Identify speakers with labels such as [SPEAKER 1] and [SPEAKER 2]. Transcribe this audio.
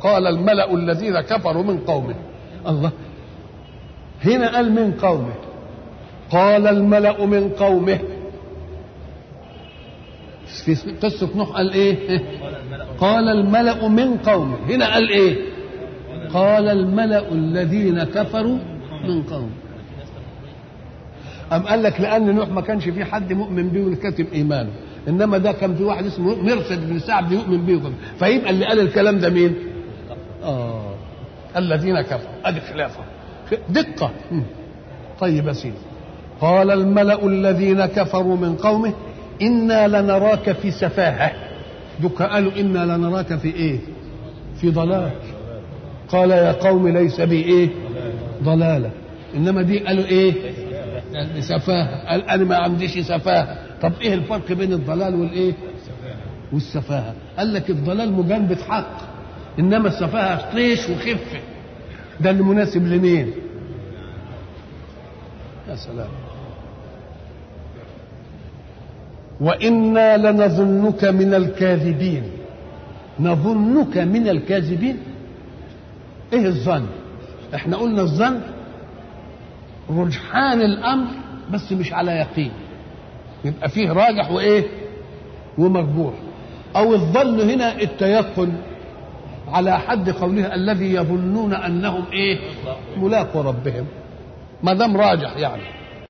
[SPEAKER 1] قال الملأ الذين كفروا من قومه الله هنا قال من قومه قال الملأ من قومه في قصة نوح قال ايه قال الملأ من قومه هنا قال ايه قال الملأ الذين كفروا من قومه أم قال لك لأن نوح ما كانش في حد مؤمن به والكاتب إيمانه إنما ده كان في واحد اسمه مرشد بن سعد يؤمن به وكذا. فيبقى اللي قال الكلام ده مين؟ آه الذين كفروا أدي خلافه دقة مم. طيب يا سيدي قال الملأ الذين كفروا من قومه إنا لنراك في سفاهة دوك قالوا إنا لنراك في إيه في ضلال قال يا قوم ليس بي إيه ضلالة إنما دي قالوا إيه سفاهة قال أنا ما عنديش سفاهة طب إيه الفرق بين الضلال والإيه والسفاهة قال لك الضلال مجانبة حق إنما السفاهة طيش وخفة ده اللي مناسب لمين يا سلام وإنا لنظنك من الكاذبين نظنك من الكاذبين ايه الظن احنا قلنا الظن رجحان الامر بس مش على يقين يبقى فيه راجح وايه ومرجوح او الظن هنا التيقن على حد قولها الذي يظنون انهم ايه ملاقوا ربهم ما دام راجح يعني